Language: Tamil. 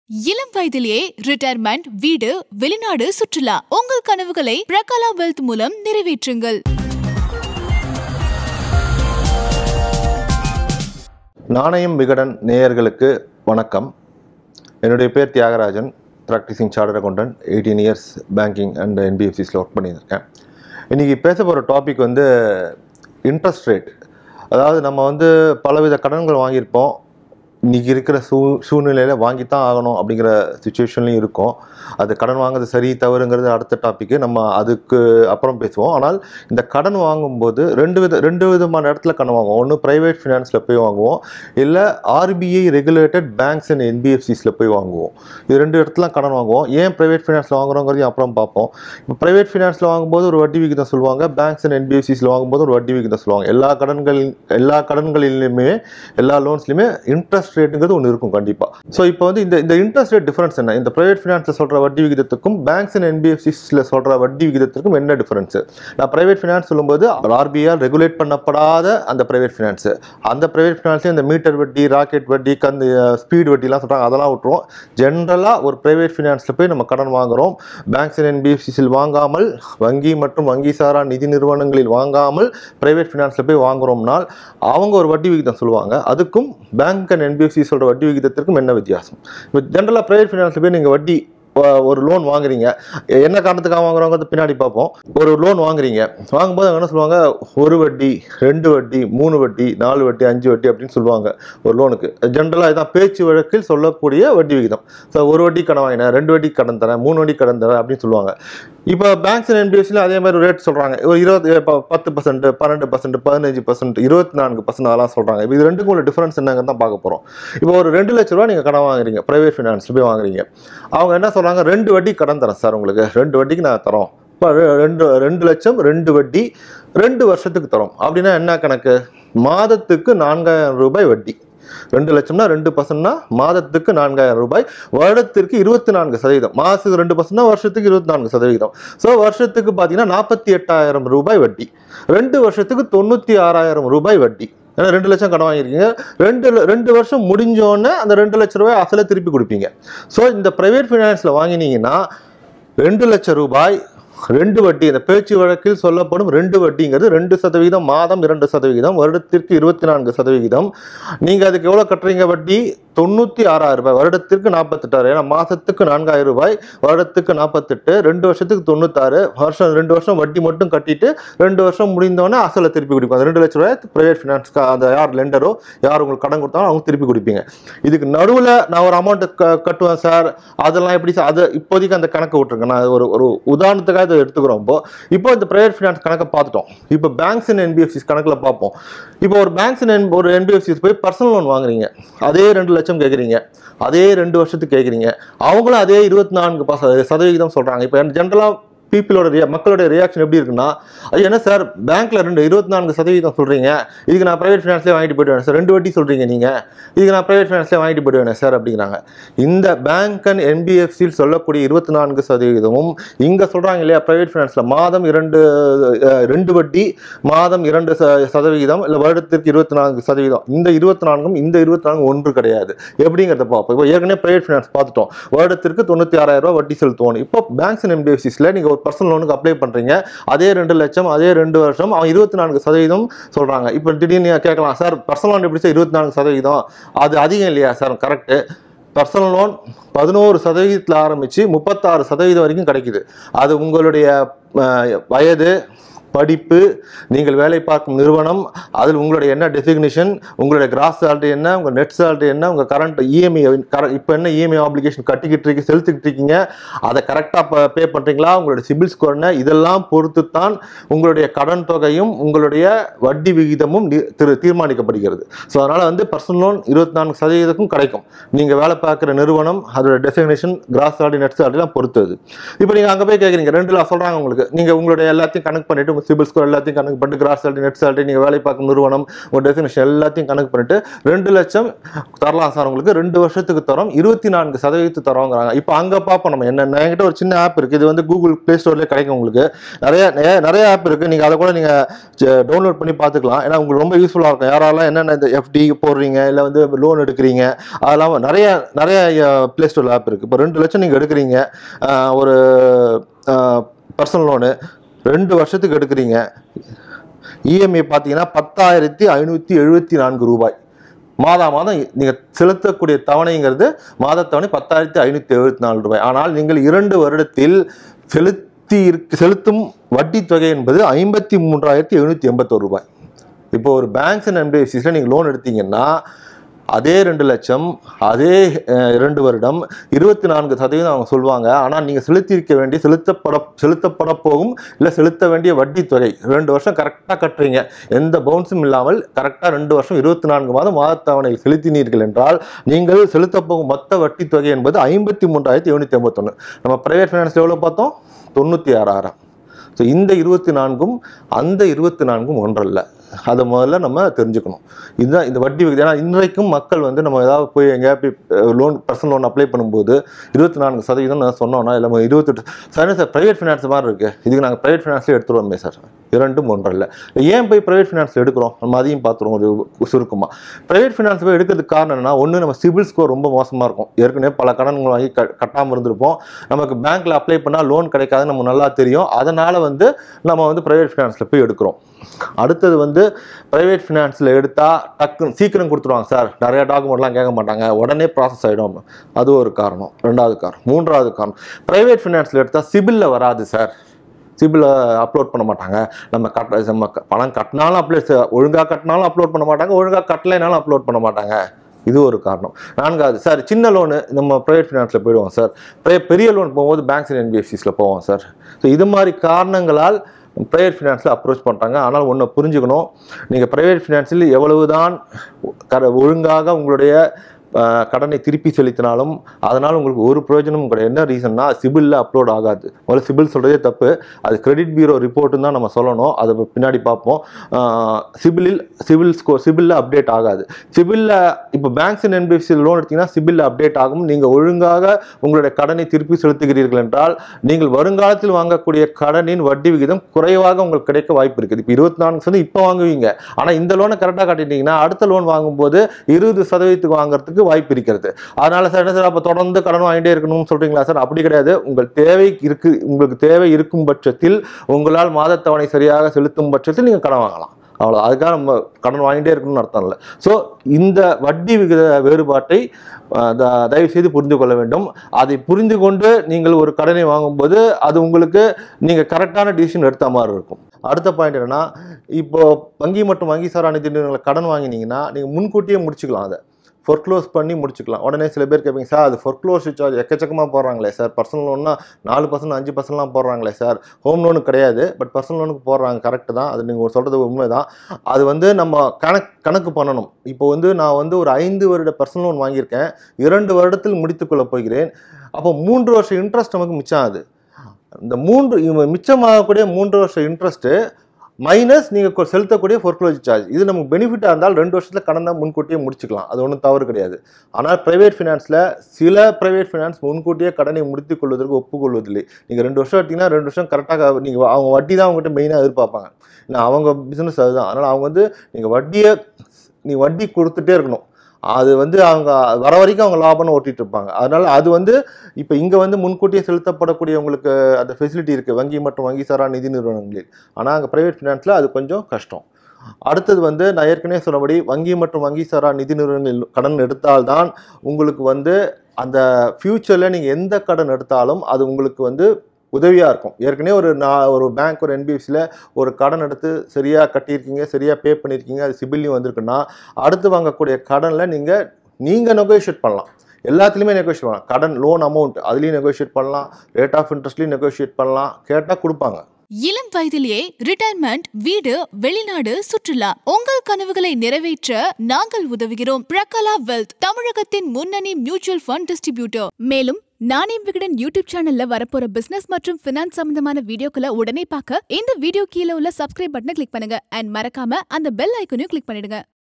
இளம் வயதிலேயே ரிட்டையர்மெண்ட் வீடு வெளிநாடு சுற்றுலா உங்கள் கனவுகளை பிரகலா வெல்த் மூலம் நிறைவேற்றுங்கள் நாணயம் விகடன் நேயர்களுக்கு வணக்கம் என்னுடைய பேர் Thiyagarajan practising chartered accountant eighteen years banking and என்பிஎஃப்சிஸில் ஒர்க் பண்ணியிருக்கேன் இன்றைக்கி பேச போகிற டாபிக் வந்து இன்ட்ரெஸ்ட் ரேட் அதாவது நம்ம வந்து பலவித கடன்கள் வாங்கியிருப்போம் இன்றைக்கி இருக்கிற சூ சூழ்நிலையில் வாங்கித்தான் ஆகணும் அப்படிங்கிற சுச்சுவேஷன்லையும் இருக்கும் அது கடன் வாங்குறது சரி தவறுங்கிறது அடுத்த டாப்பிக்கு நம்ம அதுக்கு அப்புறம் பேசுவோம் ஆனால் இந்த கடன் வாங்கும்போது ரெண்டு வித ரெண்டு விதமான இடத்துல கடன் வாங்குவோம் ஒன்று ப்ரைவேட் ஃபினான்ஸில் போய் வாங்குவோம் இல்லை ஆர்பிஐ ரெகுலேட்டட் பேங்க்ஸ் அண்ட் என்பிஎஃப்சிஸில் போய் வாங்குவோம் இது ரெண்டு இடத்துல கடன் வாங்குவோம் ஏன் ப்ரைவேட் ஃபினான்ஸில் வாங்குறோங்கிறதையும் அப்புறம் பார்ப்போம் இப்போ ப்ரைவேட் ஃபினான்ஸில் வாங்கும்போது ஒரு வட்டி விகிதம் சொல்லுவாங்க பேங்க்ஸ் அண்ட் என்பிஎஃப்சிஸில் வாங்கும்போது ஒரு வட்டி விகிதம் சொல்லுவாங்க எல்லா கடன்கள் எல்லா கடன்களிலுமே எல்லா லோன்ஸ்லையுமே இன்ட்ரெஸ்ட் ரேட்டுங்கிறது ஒன்று இருக்கும் கண்டிப்பாக ஸோ இப்போ வந்து இந்த இந்த இன்ட்ரெஸ்ட் ரேட் டிஃபரன்ஸ் என்ன இந்த ப்ரைவேட் ஃபினான்ஸில் சொல்கிற வட்டி விகிதத்துக்கும் பேங்க்ஸ் அண்ட் என்பிஎஃப்சிஸில் சொல்கிற வட்டி விகிதத்திற்கும் என்ன டிஃபரன்ஸ் நான் ப்ரைவேட் ஃபினான்ஸ் சொல்லும்போது ஆர்பிஆர் ரெகுலேட் பண்ணப்படாத அந்த ப்ரைவேட் ஃபினான்ஸ் அந்த ப்ரைவேட் ஃபினான்ஸ்லேயும் இந்த மீட்டர் வட்டி ராக்கெட் வட்டி கந்து ஸ்பீட் வட்டிலாம் சொல்கிறாங்க அதெல்லாம் விட்டுருவோம் ஜென்ரலாக ஒரு ப்ரைவேட் ஃபினான்ஸில் போய் நம்ம கடன் வாங்குறோம் பேங்க்ஸ் அண்ட் என்பிஎஃப்சிஸில் வாங்காமல் வங்கி மற்றும் வங்கி சாரா நிதி நிறுவனங்களில் வாங்காமல் ப்ரைவேட் ஃபினான்ஸில் போய் வாங்குறோம்னால் அவங்க ஒரு வட்டி விகிதம் சொல்லுவாங்க அதுக்கும் பேங்க் அண்ட் என்பிஎஃப்சி சொல்கிற வட்டி விகிதத்திற்கும் என்ன வித்தியாசம் இப்போ ஜென்ரலாக ப்ரைவேட் ஃபினான்ஸில் போய் நீங்கள் வட்டி அஹ், ஒரு லோன் வாங்குறீங்க என்ன காரணத்துக்காக வாங்குறவங்க பின்னாடி பார்ப்போம் ஒரு லோன் வாங்குறீங்க வாங்கும்போது அவங்க என்ன சொல்லுவாங்க ஒரு வட்டி ரெண்டு வட்டி மூணு வட்டி நாலு வட்டி அஞ்சு வட்டி அப்படின்னு சொல்லுவாங்க ஒரு லோனுக்கு ஜென்ரலாக இதான் பேச்சு வழக்கில் சொல்லக்கூடிய வட்டி விகிதம் ஸோ ஒரு வட்டி கடன் வாங்கினேன் ரெண்டு வட்டி கடன் தரேன் மூணு வட்டி கடன் தரேன் அப்படின்னு சொல்லுவாங்க இப்போ பேங்க்ஸ் அண்ட் என்பிஎஸ்சியில் அதே மாதிரி ரேட் சொல்கிறாங்க ஒரு இருபது இப்போ பத்து பர்சன்ட் பன்னெண்டு பர்சன்ட் பதினஞ்சு பர்சன்ட் இருபத்தி நான்கு பர்சன்ட் அதெல்லாம் சொல்கிறாங்க இப்போ இது ரெண்டுக்கும் உள்ள டிஃபரன்ஸ் என்னங்கன்னு தான் பார்க்க போகிறோம் இப்போ ஒரு ரெண்டு லட்ச ரூபா நீங்கள் கடன் வாங்குறீங்க ப்ரைவேட் ஃபினான்ஸில் போய் வாங்குறீங்க அவங்க என்ன சொல்கிறாங்க ரெண்டு வட்டி கடன் தரேன் சார் உங்களுக்கு ரெண்டு வட்டிக்கு நான் தரோம் இப்போ ரெண்டு ரெண்டு லட்சம் ரெண்டு வட்டி ரெண்டு வருஷத்துக்கு தரோம் அப்படின்னா என்ன கணக்கு மாதத்துக்கு நான்காயிரம் ரூபாய் வட்டி ரெண்டு லட்சம்னா ரெண்டு பர்சன்ட்னா மாதத்துக்கு நான்காயிரம் ரூபாய் வருடத்திற்கு இருபத்தி நான்கு சதவீதம் மாதத்துக்கு ரெண்டு பர்சன்ட்னா வருஷத்துக்கு இருபத்தி நான்கு சதவீதம் ஸோ வருஷத்துக்கு பார்த்தீங்கன்னா நாற்பத்தி எட்டாயிரம் ரூபாய் வட்டி ரெண்டு வருஷத்துக்கு தொண்ணூற்றி ஆறாயிரம் ரூபாய் வட்டி ஏன்னா ரெண்டு லட்சம் கடன் வாங்கியிருக்கீங்க ரெண்டு ல- ரெண்டு வருஷம் முடிஞ்சோடனே அந்த ரெண்டு லட்ச ரூபாய் அசலை திருப்பி கொடுப்பீங்க ஸோ இந்த ப்ரைவேட் ஃபினான்ஸில் வாங்கினீங்கன்னா ரெண்டு லட்சம் ரூபாய் ரெண்டு வட்டி இந்த பேச்சு வழக்கில் சொல்லப்படும் ரெண்டு வட்டிங்கிறது ரெண்டு சதவீதம் மாதம் இரண்டு சதவிகிதம் வருடத்திற்கு இருபத்தி நான்கு சதவிகிதம் நீங்கள் அதுக்கு எவ்வளோ கட்டுறீங்க வட்டி தொண்ணூற்றி ஆறாயிரம் ரூபாய் வருடத்திற்கு நாற்பத்தெட்டாயிரம் ஏன்னா மாதத்துக்கு நான்காயிரம் ரூபாய் வருடத்துக்கு நாற்பத்தெட்டு ரெண்டு வருஷத்துக்கு தொண்ணூத்தாறு வருஷம் ரெண்டு வருஷம் வட்டி மட்டும் கட்டிட்டு ரெண்டு வருஷம் முடிந்தோடனே அசலை திருப்பி கொடுப்போம் அந்த ரெண்டு லட்ச ரூபாய் ப்ரைவேட் ஃபினான்ஸ் அந்த யார் லெண்டரோ யார் உங்களுக்கு கடன் கொடுத்தாலும் அவங்க திருப்பி கொடுப்பீங்க இதுக்கு நடுவில் நான் ஒரு அமௌண்ட் கட்டுவேன் சார் அதெல்லாம் எப்படி சார் அது இப்போதைக்கு அந்த கணக்கு விட்டுருங்க நான் ஒரு ஒரு உதாரணத்துக்காக இதை எடுத்துக்கிறோம் இப்போ இப்போ இந்த ப்ரைவேட் ஃபினான்ஸ் கணக்கை பார்த்துட்டோம் இப்போ பேங்க்ஸ் அண்ட் என்பிஎஃப்சிஸ் கணக்கில் பார்ப்போம் இப்போ ஒரு பேங்க்ஸ் அண்ட் ஒரு என்பிஎஃப்சிஸ் போய் பர்சனல் லோன் வாங்குறீங்க அதே ரெண்டு லட்சம் கேட்குறீங்க அதே ரெண்டு வருஷத்துக்கு கேட்குறீங்க அவங்களும் அதே இருபத்தி நான்கு பச சதவிகிதம் சொல்கிறாங்க இப்போ ஜென்ரலாக பீப்புளோட ரியா மக்களோட ரியாக்ஷன் எப்படி இருக்குன்னா அது என்ன சார் பேங்க்ல ரெண்டு இருபத்தி நான்கு சதவீதம் சொல்றீங்க இதுக்கு நான் பிரைவேட் ஃபினான்ஸ்லேயே வாங்கிட்டு போயிடுவேன் சார் ரெண்டு வட்டி சொல்றீங்க நீங்க இதுக்கு நான் பிரைவேட் ஃபினான்ஸ்லேயே வாங்கிட்டு போயிடுவேன் சார் அப்படிங்கிறாங்க இந்த பேங்க் அண்ட் என்பிஎஃப்சியில் சொல்லக்கூடிய இருபத்தி நான்கு சதவீதமும் இங்க சொல்றாங்க இல்லையா பிரைவேட் ஃபினான்ஸ்ல மாதம் இரண்டு அஹ், ரெண்டு வட்டி மாதம் இரண்டு ச- சதவிகிதம் இல்லை வருடத்திற்கு இருபத்தி நான்கு சதவீதம் இந்த இருபத்தி நான்கும் இந்த இருபத்தி நான்கு ஒன்று கிடையாது எப்படிங்கிறத பார்ப்போம் இப்போ ஏற்கனவே பிரைவேட் ஃபினான்ஸ் பார்த்துட்டோம் வருடத்திற்கு தொண்ணூற்றி ஆறாயிரம் ரூபாய் வட்டி செலுத்துவோம் இப்போ பேங்க்ஸ் அண்ட் என்பிஎஃப்சிஸில் நீங்கள் ஒரு பர்சனல் லோனுக்கு அப்ளை பண்ணுறீங்க அதே ரெண்டு லட்சம் அதே ரெண்டு வருஷம் அவன் இருபத்தி நான்கு சதவீதம் சொல்கிறாங்க இப்போ திடீர்னு நீங்க கேட்கலாம் சார் பர்சனல் லோன் எப்படி சார் இருபத்தி நான்கு சதவீதம் அது அதிகம் இல்லையா சார் கரெக்டு பர்சனல் லோன் பதினோரு சதவீதத்தில் ஆரம்பித்து முப்பத்தாறு சதவீதம் வரைக்கும் கிடைக்குது அது உங்களுடைய அஹ், வயது படிப்பு நீங்கள் வேலை பார்க்கும் நிறுவனம் அதில் உங்களுடைய என்ன டெசிக்னிஷன் உங்களுடைய கிராஸ் சேலரி என்ன உங்கள் நெட் சேலரி என்ன உங்கள் கரண்ட் இஎம்ஐ இப்போ என்ன இஎம்ஐ ஆப்ளிகேஷன் கட்டிக்கிட்டு இருக்கு செலுத்திக்கிட்டு இருக்கீங்க அதை கரெக்டாக பே பண்ணுறீங்களா உங்களுடைய சிபில் ஸ்கோர் என்ன இதெல்லாம் பொறுத்து தான் உங்களுடைய கடன் தொகையும் உங்களுடைய வட்டி விகிதமும் தி- திரு தீர்மானிக்கப்படுகிறது ஸோ அதனால் வந்து பர்சனல் லோன் இருபத்தி நான்கு சதவீதத்துக்கும் கிடைக்கும் நீங்கள் வேலை பார்க்குற நிறுவனம் அதோட டெசிக்னேஷன் கிராஸ் சேலரி நெட் சேலரிலாம் பொறுத்தது இப்போ நீங்கள் அங்கே போய் கேட்குறீங்க ரெண்டு லாக் சொல்கிறாங்க உங்களுக்கு நீங்கள் உங்களுடைய எல்லாத்தையும் கனெக்ட் பண்ணிட்டு நம்ம சிபில் ஸ்கோர் எல்லாத்தையும் கணக்கு பண்ணிட்டு கிராஸ் சேலரி நெட் சேலரி நீங்கள் வேலை பார்க்கும் நிறுவனம் ஒரு டெஃபினேஷன் எல்லாத்தையும் கணக்கு பண்ணிட்டு ரெண்டு லட்சம் தரலாம் சார் உங்களுக்கு ரெண்டு வருஷத்துக்கு தரோம் இருபத்தி நான்கு சதவீதத்து தரோங்கிறாங்க இப்போ அங்கே பார்ப்போம் நம்ம என்ன என்கிட்ட ஒரு சின்ன ஆப் இருக்குது இது வந்து கூகுள் ப்ளே ஸ்டோர்லேயே கிடைக்கும் உங்களுக்கு நிறைய நிறைய- நிறைய ஆப் இருக்குது நீங்கள் அதை கூட நீங்கள் டவுன்லோட் பண்ணி பார்த்துக்கலாம் ஏன்னா உங்களுக்கு ரொம்ப யூஸ்ஃபுல்லாக இருக்கும் யாரெல்லாம் என்னென்ன இந்த எஃப்டி போடுறீங்க இல்லை வந்து லோன் எடுக்கிறீங்க அதெல்லாம் நிறைய நிறைய ப்ளே ஸ்டோர் ஆப் இருக்குது இப்போ ரெண்டு லட்சம் நீங்கள் எடுக்கிறீங்க ஆஹ் ஒரு பர்சனல் லோனு ரெண்டு வருஷத்துக்கு எடுக்கிறீங்க இஎம்ஐ பார்த்தீங்கன்னா பத்தாயிரத்தி ஐநூற்றி எழுபத்தி நான்கு ரூபாய் மாதா மாதம் நீங்கள் செலுத்தக்கூடிய தவணைங்கிறது மாத தவணை பத்தாயிரத்தி ஐநூற்றி எழுபத்தி நாலு ரூபாய் ஆனால் நீங்கள் இரண்டு வருடத்தில் செலுத்தி இருக்க செலுத்தும் வட்டி தொகை என்பது ஐம்பத்தி மூன்றாயிரத்தி எழுநூற்றி எண்பத்தோரு ரூபாய் இப்போ ஒரு பேங்க்ஸ் அண்ட் என்பிஎஃப்சிஸில் நீங்கள் லோன் எடுத்தீங்கன்னா அதே ரெண்டு லட்சம் அதே அஹ், இரண்டு வருடம் இருபத்தி நான்கு சதவீதம் அவங்க சொல்லுவாங்க ஆனால் நீங்கள் செலுத்தியிருக்க வேண்டிய செலுத்தப்பட செலுத்தப்பட போகும் இல்லை செலுத்த வேண்டிய வட்டி தொகை ரெண்டு வருஷம் கரெக்டாக கட்டுறீங்க எந்த பவுன்ஸும் இல்லாமல் கரெக்டாக ரெண்டு வருஷம் இருபத்தி நான்கு மாதம் மாதத்தவணையில் செலுத்தினீர்கள் என்றால் நீங்கள் செலுத்தப் போகும் மொத்த வட்டி தொகை என்பது ஐம்பத்தி மூன்றாயிரத்தி எழுநூற்றி எண்பத்தொன்று நம்ம ப்ரைவேட் ஃபைனான்ஸ் எவ்வளோ பார்த்தோம் தொண்ணூற்றி ஆறாயிரம் ஸோ இந்த இருபத்தி நான்கும் அந்த இருபத்தி நான்கும் ஒன்றல்ல அதை முதல்ல நம்ம தெரிஞ்சுக்கணும் இதுதான் இந்த வட்டி விகிதம் ஏன்னா இன்றைக்கும் மக்கள் வந்து நம்ம ஏதாவது போய் எங்கேயா போய் லோன் பர்சனல் லோன் அப்ளை பண்ணும்போது இருபத்தி நான்கு சதவீதம் நான் சொன்னோன்னா இல்லை இருபத்தெட்டு சார் சார் ப்ரைவேட் ஃபினான்ஸ் மாதிரி இருக்குது இதுக்கு நாங்கள் ப்ரைவேட் ஃபினான்ஸ்லேயே எடுத்துருவோமே சார் இரண்டும் ஒன்றல்ல ஏன் போய் ப்ரைவேட் ஃபினான்ஸில் எடுக்கிறோம் நம்ம அதையும் பார்த்துருவோம் ஒரு சுருக்கமாக ப்ரைவேட் ஃபினான்ஸ் போய் எடுக்கிறதுக்கு காரணம் என்னன்னா ஒன்று நம்ம சிபில் ஸ்கோர் ரொம்ப மோசமாக இருக்கும் ஏற்கனவே பல கடன்கள் வாங்கி க கட்டாமல் இருந்திருப்போம் நமக்கு பேங்க்கில் அப்ளை பண்ணால் லோன் கிடைக்காதுன்னு நமக்கு நல்லா தெரியும் அதனால் வந்து நம்ம வந்து ப்ரைவேட் ஃபினான்ஸில் போய் எடுக்கிறோம் அடுத்தது வந்து ப்ரைவேட் ஃபினான்ஸில் எடுத்தால் டக்குன்னு சீக்கிரம் கொடுத்துருவாங்க சார் நிறைய டாக்குமெண்ட்லாம் கேட்க மாட்டாங்க உடனே ப்ராசஸ் ஆகிடும் அது ஒரு காரணம் ரெண்டாவது காரணம் மூன்றாவது காரணம் ப்ரைவேட் ஃபினான்ஸில் எடுத்தால் சிபிலில் வராது சார் சிபில் அப்லோட் பண்ண மாட்டாங்க நம்ம கட்ட நம்ம க- பணம் கட்டினாலும் அப்ளை ஒழுங்காக கட்டினாலும் அப்லோட் பண்ண மாட்டாங்க ஒழுங்காக கட்டலைனாலும் அப்லோட் பண்ண மாட்டாங்க இது ஒரு காரணம் நான்காவது சார் சின்ன லோனு நம்ம ப்ரைவேட் ஃபினான்ஸில் போயிடுவோம் சார் பெரிய- பெரிய லோன் போகும்போது பேங்க்ஸ் அண்ட் என்பிஎஃப்சிஸில் போவோம் சார் ஸோ இது மாதிரி காரணங்களால் ப்ரைவேட் ஃபினான்ஸில் அப்ரோச் பண்ணுறாங்க ஆனால் ஒன்று புரிஞ்சுக்கணும் நீங்கள் ப்ரைவேட் ஃபினான்ஸில் எவ்வளவு தான் கர ஒழுங்காக உங்களுடைய அஹ், கடனை திருப்பி செலுத்தினாலும் அதனால் உங்களுக்கு ஒரு பிரயோஜனமும் கிடையாது என்ன ரீசன்னா சிபிலில் அப்லோட் ஆகாது முதல்ல சிபில் சொல்கிறதே தப்பு அது கிரெடிட் பியூரோ ரிப்போர்ட்டுன்னு தான் நம்ம சொல்லணும் அதை பின்னாடி பார்ப்போம் சிபிலில் சிவில் ஸ்கோர் சிபிலில் அப்டேட் ஆகாது சிபிலில் இப்போ பேங்க்ஸ் அண்ட் என்பிஎஃப்சி லோன் எடுத்தீங்கன்னா சிபிலில் அப்டேட் ஆகும் நீங்கள் ஒழுங்காக உங்களுடைய கடனை திருப்பி செலுத்துகிறீர்கள் என்றால் நீங்கள் வருங்காலத்தில் வாங்கக்கூடிய கடனின் வட்டி விகிதம் குறைவாக உங்களுக்கு கிடைக்க வாய்ப்பு இருக்குது இப்போ இருபத்தி நான்கு சதவீதம் இப்போ வாங்குவீங்க ஆனால் இந்த லோனை கரெக்டாக கட்டிட்டீங்கன்னா அடுத்த லோன் வாங்கும்போது இருபது சதவீதத்துக்கு வாங்குறதுக்கு வாய்ப்பு இருக்கிறது அதனால சார் என்ன சார் அப்போ தொடர்ந்து கடன் வாங்கிட்டே இருக்கணும்னு சொல்றீங்களா சார் அப்படி கிடையாது உங்கள் தேவை இருக்கு உங்களுக்கு தேவை இருக்கும் பட்சத்தில் உங்களால் மாதத்தவணை சரியாக செலுத்தும் பட்சத்தில் நீங்கள் கடன் வாங்கலாம் அவ்வளோ அதுக்காக நம்ம கடன் வாங்கிட்டே இருக்கணும்னு அர்த்தம் இல்லை ஸோ இந்த வட்டி விகித வேறுபாட்டை அஹ், த- தயவு செய்து புரிந்து கொள்ள வேண்டும் அதை புரிந்து கொண்டு நீங்கள் ஒரு கடனை வாங்கும்போது அது உங்களுக்கு நீங்கள் கரெக்டான டிசிஷன் எடுத்த மாதிரி இருக்கும் அடுத்த பாயிண்ட் என்னன்னா இப்போ வங்கி மற்றும் வங்கி சாரா நிதி நிறுவனங்களை கடன் வாங்கினீங்கன்னா நீங்கள் முன்கூட்டியே முடிச்சுக்கலாம் அதை ஃபொர்க்ளோஸ் பண்ணி முடிச்சுக்கலாம் உடனே சில பேர் கேட்பீங்க சார் அது ஃபொர்க்ளோஸ் சார்ஜ் எக்கச்சக்கமாக போடுறாங்களே சார் பர்சனல் லோன்னா நாலு பர்சன்ட் அஞ்சு பர்சன்ட்லாம் போடுறாங்களே சார் ஹோம் லோனுக்கு கிடையாது பட் பர்சனல் லோனுக்கு போடுறாங்க கரெக்டு தான் அது நீங்கள் சொல்கிறது உண்மை தான் அது வந்து நம்ம கணக்கு கணக்கு பண்ணணும் இப்போ வந்து நான் வந்து ஒரு ஐந்து வருட பர்சனல் லோன் வாங்கியிருக்கேன் இரண்டு வருடத்தில் முடித்துக்கொள்ள போகிறேன் அப்போ மூன்று வருஷம் இன்ட்ரெஸ்ட் நமக்கு மிச்சம் ஆகுது இந்த மூன்று இவ- மிச்சமாகக்கூடிய மூன்று வருஷம் இன்ட்ரெஸ்ட்டு மைனஸ் நீங்கள் செலுத்தக்கூடிய ஃபோர்க்ளோஜ் சார்ஜ் இது நமக்கு பெனிஃபிட்டாக இருந்தால் ரெண்டு வருஷத்தில் கடனை முன்கூட்டியே முடிச்சுக்கலாம் அது ஒன்றும் தவறு கிடையாது ஆனால் ப்ரைவேட் ஃபினான்ஸில் சில ப்ரைவேட் ஃபினான்ஸ் முன்கூட்டியே கடனை முடித்துக் கொள்வதற்கு ஒப்புக்கொள்வதில்லை நீங்கள் ரெண்டு வருஷம் எடுத்தீங்கன்னா ரெண்டு வருஷம் கரெக்டாக நீங்கள் அவங்க வட்டி தான் அவங்ககிட்ட மெயினாக எதிர்பார்ப்பாங்க ஏன்னா அவங்க பிஸ்னஸ் அதுதான் அதனால் அவங்க வந்து நீங்கள் வட்டியை நீ வட்டி கொடுத்துட்டே இருக்கணும் அது வந்து அவங்க வர வரைக்கும் அவங்க லாபம்னு ஓட்டிட்டு இருப்பாங்க அதனால அது வந்து இப்போ இங்கே வந்து முன்கூட்டியே செலுத்தப்படக்கூடிய உங்களுக்கு அந்த ஃபெசிலிட்டி இருக்குது வங்கி மற்றும் வங்கி சாரா நிதி நிறுவனங்களில் ஆனால் அங்கே ப்ரைவேட் ஃபினான்ஸில் அது கொஞ்சம் கஷ்டம் அடுத்தது வந்து நான் ஏற்கனவே சொன்னபடி வங்கி மற்றும் வங்கி சாரா நிதி நிறுவனங்களில் கடன் எடுத்தால்தான் உங்களுக்கு வந்து அந்த ஃப்யூச்சரில் நீங்கள் எந்த கடன் எடுத்தாலும் அது உங்களுக்கு வந்து உதவியாக இருக்கும் ஏற்கனவே ஒரு நான் ஒரு பேங்க் ஒரு என்பிஎஃப்சியில் ஒரு கடன் எடுத்து சரியாக கட்டியிருக்கீங்க சரியாக பே பண்ணியிருக்கீங்க அது சிபில்லையும் வந்திருக்குன்னா அடுத்து வாங்கக்கூடிய கடனில் நீங்கள் நீங்கள் நெகோஷியேட் பண்ணலாம் எல்லாத்துலேயுமே நெகோஷியேட் பண்ணலாம் கடன் லோன் அமௌண்ட் அதுலேயும் நெகோஷியேட் பண்ணலாம் ரேட் ஆஃப் இன்ட்ரெஸ்ட்லையும் நெகோஷியேட் பண்ணலாம் கேட்டால் கொடுப்பாங்க இளம் வயதிலேயே ரிட்டையர்மெண்ட் வீடு வெளிநாடு சுற்றுலா உங்கள் கனவுகளை நிறைவேற்ற நாங்கள் உதவுகிறோம் பிரகலா வெல்த் தமிழகத்தின் முன்னணி மியூச்சுவல் ஃபண்ட் டிஸ்ட்ரிபியூட்டர் மேலும் நாணயம் விகடன் யூடியூப் சேனல்ல வரப்போற பிசினஸ் மற்றும் பினான்ஸ் சம்பந்தமான வீடியோக்களை உடனே பார்க்க இந்த வீடியோ கீழே உள்ள சப்ஸ்கிரைப் பட்டனை கிளிக் பண்ணுங்க அண்ட் மறக்காம அந்த பெல் ஐக்கனையும் கிளிக் பண்ணிடுங்க